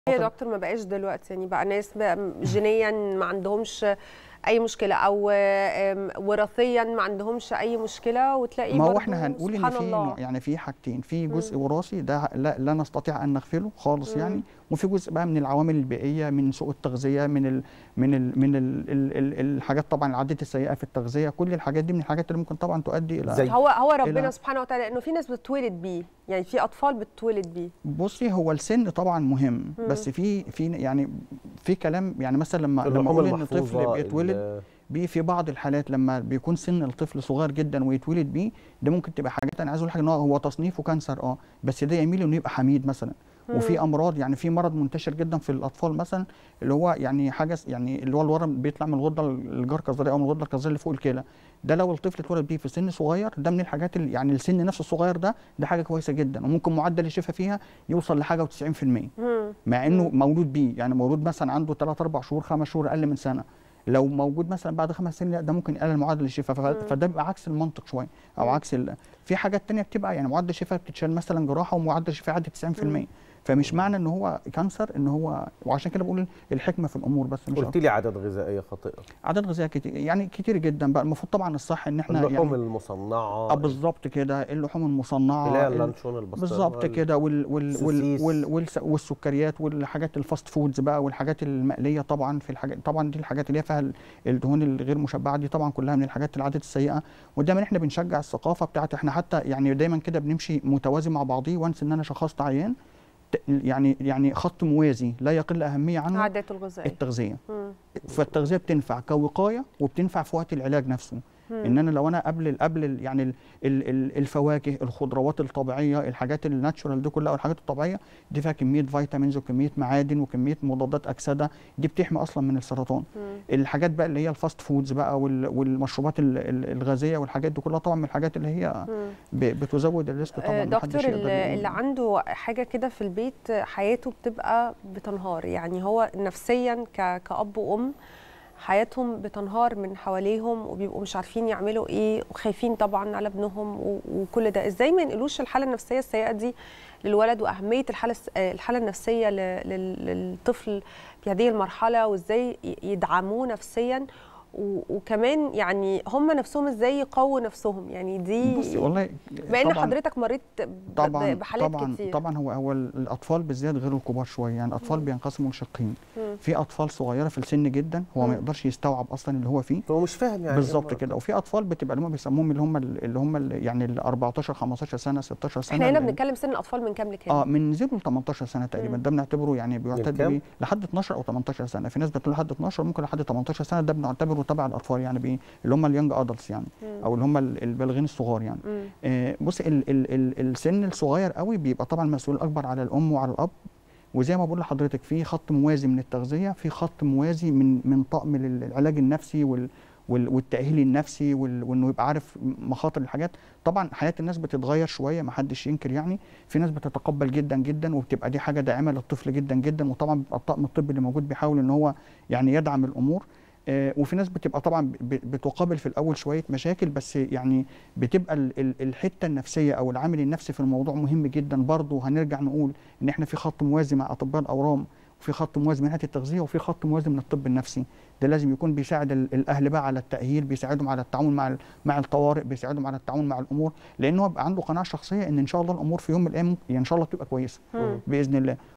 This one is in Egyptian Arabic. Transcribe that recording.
يا دكتور ما بقاش دلوقتي يعني بقى ناس بقى جينيا ما عندهمش اي مشكله او آم، وراثيا ما عندهمش اي مشكله وتلاقي ما هو برضو احنا هنقول ان سبحان في الله. نوع- يعني في حاجتين في جزء وراثي ده لا, لا نستطيع ان نغفله خالص مم. يعني وفي جزء بقى من العوامل البيئيه من سوء التغذيه من ال من ال من ال ال ال الحاجات طبعا العادات السيئه في التغذيه كل الحاجات دي من الحاجات اللي ممكن طبعا تؤدي الى زي هو هو ربنا إلى- سبحانه وتعالى انه في ناس بتتولد بيه يعني في اطفال بتتولد بيه بصي هو السن طبعا مهم مم. بس في في يعني في كلام يعني مثلا لما لما اللحوم اقول ان المحفوظة طفل بيتولد ال- بيه في بعض الحالات لما بيكون سن الطفل صغير جدا ويتولد بيه ده ممكن تبقى حاجات انا عايز اقول حاجه ان هو هو تصنيفه كانسر اه بس ده يميل انه يبقى حميد مثلا وفي مم. امراض يعني في مرض منتشر جدا في الاطفال مثلا اللي هو يعني حاجه س- يعني اللي هو الورم بيطلع من الغده الجركزريه او من الغده الكظريه اللي فوق الكلى ده لو الطفل اتولد بيه في سن صغير ده من الحاجات اللي يعني السن نفسه الصغير ده ده حاجه كويسه جدا وممكن معدل الشفاء فيها يوصل لحاجه و90% مم. مع انه مم. مولود بيه يعني مولود مثلا عنده 3 4 شهور 5 شهور اقل من سنه لو موجود مثلا بعد خمس سنين لا ده ممكن يقلل معدل الشفاء ف- مم. فده بيبقى عكس المنطق شويه او مم. عكس ال... في حاجات تانية بتبقى يعني معدل الشفاء بتتشال مثلا جراحه ومعدل الشفاء يعدي 90% مم. فمش معنى ان هو كانسر ان هو وعشان كده بقول الحكمه في الامور بس مش قلت أكتر. لي عادات غذائيه خاطئه عدد غذائي كتير يعني كتير جدا بقى المفروض طبعا الصح ان احنا اللحوم يعني المصنعه اه بالظبط كده اللحوم المصنعه اللي هي ال- اللانشون البسطرمه بالظبط كده وال وال وال السوسيس. وال والس- والسكريات والحاجات الفاست فودز بقى والحاجات المقليه طبعا في الحاجات طبعا دي الحاجات اللي هي فيها ال- الدهون الغير مشبعه دي طبعا كلها من الحاجات العادات السيئه ودايما احنا بنشجع الثقافه بتاعت احنا حتى يعني دايما كده بنمشي متوازي مع بعضيه وانس ان انا شخصت عيان ت- يعني يعني خط موازي لا يقل اهميه عنه عاداته الغذائيه التغذيه مم. فالتغذيه بتنفع كوقايه وبتنفع في وقت العلاج نفسه مم. ان انا لو انا قبل ال- قبل ال- يعني ال- ال- ال- الفواكه الخضروات الطبيعيه الحاجات الناتشورال دي كلها والحاجات الطبيعيه دي فيها كميه فيتامينز وكميه معادن وكميه مضادات اكسده دي بتحمي اصلا من السرطان مم. الحاجات بقى اللي هي الفاست فودز بقى وال- والمشروبات ال- ال- الغازيه والحاجات دي كلها طبعا من الحاجات اللي هي مم. ب- بتزود الريسك آه، طبعا محدش دكتور يقدر اللي, يقول. اللي عنده حاجه كده في البيت حياته بتبقى بتنهار يعني هو نفسيا ك- كأب وأم حياتهم بتنهار من حواليهم وبيبقوا مش عارفين يعملوا ايه وخايفين طبعا على ابنهم و- وكل ده ازاي ما ينقلوش الحاله النفسيه السيئه دي للولد واهميه الحاله الس- آه، الحاله النفسيه ل- لل- للطفل في هذه المرحله وازاي ي- يدعموه نفسيا و- وكمان يعني هم نفسهم ازاي يقووا نفسهم يعني دي بصي والله بما ان طبعاً- حضرتك مريت ب- طبعا بحالات طبعا كتير طبعا هو هو الاطفال بالذات غير الكبار شويه يعني الاطفال مم. بينقسموا لشقين مم. في اطفال صغيره في السن جدا هو مم. ما يقدرش يستوعب اصلا اللي هو فيه هو مش فاهم يعني بالظبط إيه كده وفي اطفال بتبقى اللي هم بيسموهم اللي هم اللي هم ال- يعني ال 14 15 سنه 16 سنه احنا هنا اللي- بنتكلم سن الاطفال من كام لكام اه من 0 ل 18 سنه تقريبا مم. ده بنعتبره يعني بيعتد كام؟ بيه لحد 12 او 18 سنه في ناس بتقول لحد 12 ممكن لحد 18 سنه ده بنعتبره تبع الاطفال يعني بي اللي هم اليونج ادلتس يعني مم. او اللي هم ال- البالغين الصغار يعني مم. آه بص ال ال ال السن الصغير قوي بيبقى طبعا مسؤول اكبر على الام وعلى الاب وزي ما بقول لحضرتك في خط موازي من التغذيه في خط موازي من من طقم العلاج النفسي وال وال- والتاهيل النفسي وال- وانه يبقى عارف مخاطر الحاجات طبعا حياه الناس بتتغير شويه ما حدش ينكر يعني في ناس بتتقبل جدا جدا وبتبقى دي حاجه داعمه للطفل جدا جدا وطبعا بيبقى الطاقم الطبي اللي موجود بيحاول ان هو يعني يدعم الامور آه، وفي ناس بتبقى طبعا ب- ب- بتقابل في الاول شويه مشاكل بس يعني بتبقى ال- ال- الحته النفسيه او العامل النفسي في الموضوع مهم جدا برضه هنرجع نقول ان احنا في خط موازي مع اطباء الاورام وفي خط موازي من ناحيه التغذيه وفي خط موازي من الطب النفسي ده لازم يكون بيساعد ال- الاهل بقى على التاهيل بيساعدهم على التعاون مع ال- مع الطوارئ بيساعدهم على التعاون مع الامور لان هو بيبقى عنده قناعه شخصيه ان ان شاء الله الامور في يوم من الايام يعني ان شاء الله تبقى كويسه مم. باذن الله